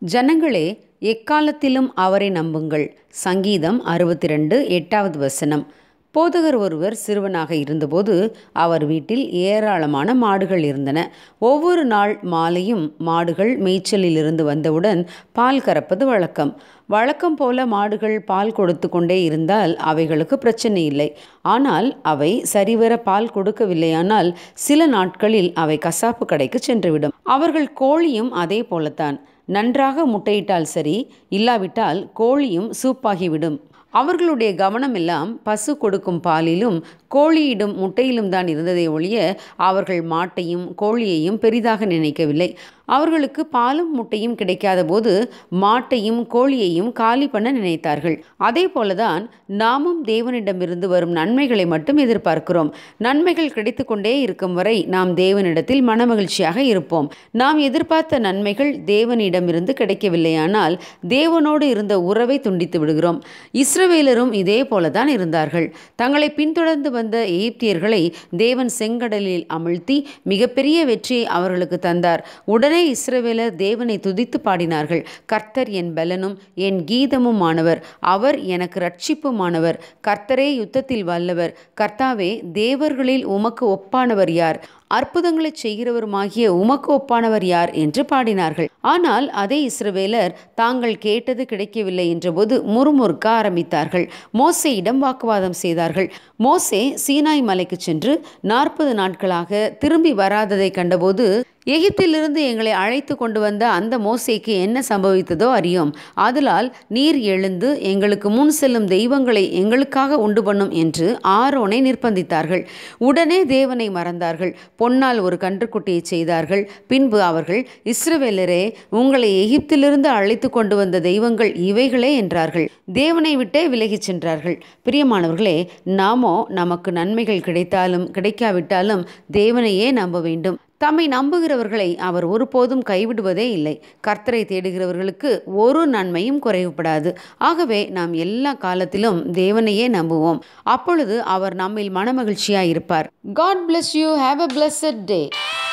ஜனங்களே எக்காலத்திலும் அவரை நம்புங்கள் சங்கீதம் அறுபத்தி ரெண்டு எட்டாவது வசனம் போதகர் ஒருவர் சிறுவனாக இருந்தபோது அவர் வீட்டில் ஏராளமான மாடுகள் இருந்தன ஒவ்வொரு நாள் மாலையும் மாடுகள் மேய்ச்சலிலிருந்து வந்தவுடன் பால் கறப்பது வழக்கம் வழக்கம் போல மாடுகள் பால் கொடுத்து கொண்டே இருந்தால் அவைகளுக்கு பிரச்சனை இல்லை ஆனால் அவை சரிவர பால் கொடுக்கவில்லையானால் சில நாட்களில் அவை கசாப்பு கடைக்கு சென்றுவிடும் அவர்கள் கோழியும் அதே போலத்தான் நன்றாக முட்டையிட்டால் சரி இல்லாவிட்டால் கோழியும் சூப்பாகிவிடும் அவர்களுடைய கவனம் எல்லாம் பசு கொடுக்கும் பாலிலும் கோழியிடும் முட்டையிலும் தான் இருந்ததை ஒழிய அவர்கள் மாட்டையும் கோழியையும் பெரிதாக நினைக்கவில்லை அவர்களுக்கு பாலும் முட்டையும் கிடைக்காத போது மாட்டையும் கோழியையும் காலி பண்ண நினைத்தார்கள் அதே போலதான் நாமும் தேவனிடமிருந்து வரும் நன்மைகளை மட்டும் எதிர்பார்க்கிறோம் நன்மைகள் கிடைத்து கொண்டே இருக்கும் வரை நாம் தேவனிடத்தில் மனமகிழ்ச்சியாக இருப்போம் நாம் எதிர்பார்த்த நன்மைகள் தேவனிடமிருந்து கிடைக்கவில்லையானால் தேவனோடு இருந்த உறவை துண்டித்து விடுகிறோம் இஸ்ரவேலரும் இதே போலதான் இருந்தார்கள் தங்களை பின்தொடர்ந்து வந்த எகிப்தியர்களை தேவன் செங்கடலில் அமிழ்த்தி மிகப்பெரிய வெற்றியை அவர்களுக்கு தந்தார் உடனே இஸ்ரவேலர் தேவனை துதித்து பாடினார்கள் கர்த்தர் என் பலனும் என் கீதமும் ஆனவர் அவர் எனக்கு ரட்சிப்புமானவர் கர்த்தரே யுத்தத்தில் வல்லவர் கர்த்தாவே தேவர்களில் உமக்கு ஒப்பானவர் யார் அற்புதங்களை செய்கிறவருமாகிய உமக்கு ஒப்பானவர் யார் என்று பாடினார்கள் ஆனால் அதே இஸ்ரவேலர் தாங்கள் கேட்டது கிடைக்கவில்லை என்றபோது முறுமுறுக்க ஆரம்பித்தார்கள் மோசேயிடம் வாக்குவாதம் செய்தார்கள் மோசே சீனாய் மலைக்கு சென்று நாற்பது நாட்களாக திரும்பி வராததை கண்டபோது எகிப்திலிருந்து எங்களை அழைத்து கொண்டு வந்த அந்த மோசேக்கு என்ன சம்பவித்ததோ அறியோம் ஆதலால் நீர் எழுந்து எங்களுக்கு முன் செல்லும் தெய்வங்களை எங்களுக்காக உண்டு பண்ணும் என்று ஆரோனை நிர்பந்தித்தார்கள் உடனே தேவனை மறந்தார்கள் பொன்னால் ஒரு கன்றுக்குட்டியை செய்தார்கள் பின்பு அவர்கள் இஸ்ரவேலரே உங்களை எகிப்திலிருந்து அழைத்து கொண்டு வந்த தெய்வங்கள் இவைகளே என்றார்கள் தேவனை விட்டே விலகிச் சென்றார்கள் பிரியமானவர்களே நாமோ நமக்கு நன்மைகள் கிடைத்தாலும் கிடைக்காவிட்டாலும் தேவனையே நம்ப வேண்டும் தம்மை நம்புகிறவர்களை அவர் ஒருபோதும் கைவிடுவதே இல்லை கர்த்தரை தேடுகிறவர்களுக்கு ஒரு நன்மையும் குறைவுபடாது ஆகவே நாம் எல்லா காலத்திலும் தேவனையே நம்புவோம் அப்பொழுது அவர் நம்மில் மனமகிழ்ச்சியாய் இருப்பார் God bless you have a blessed day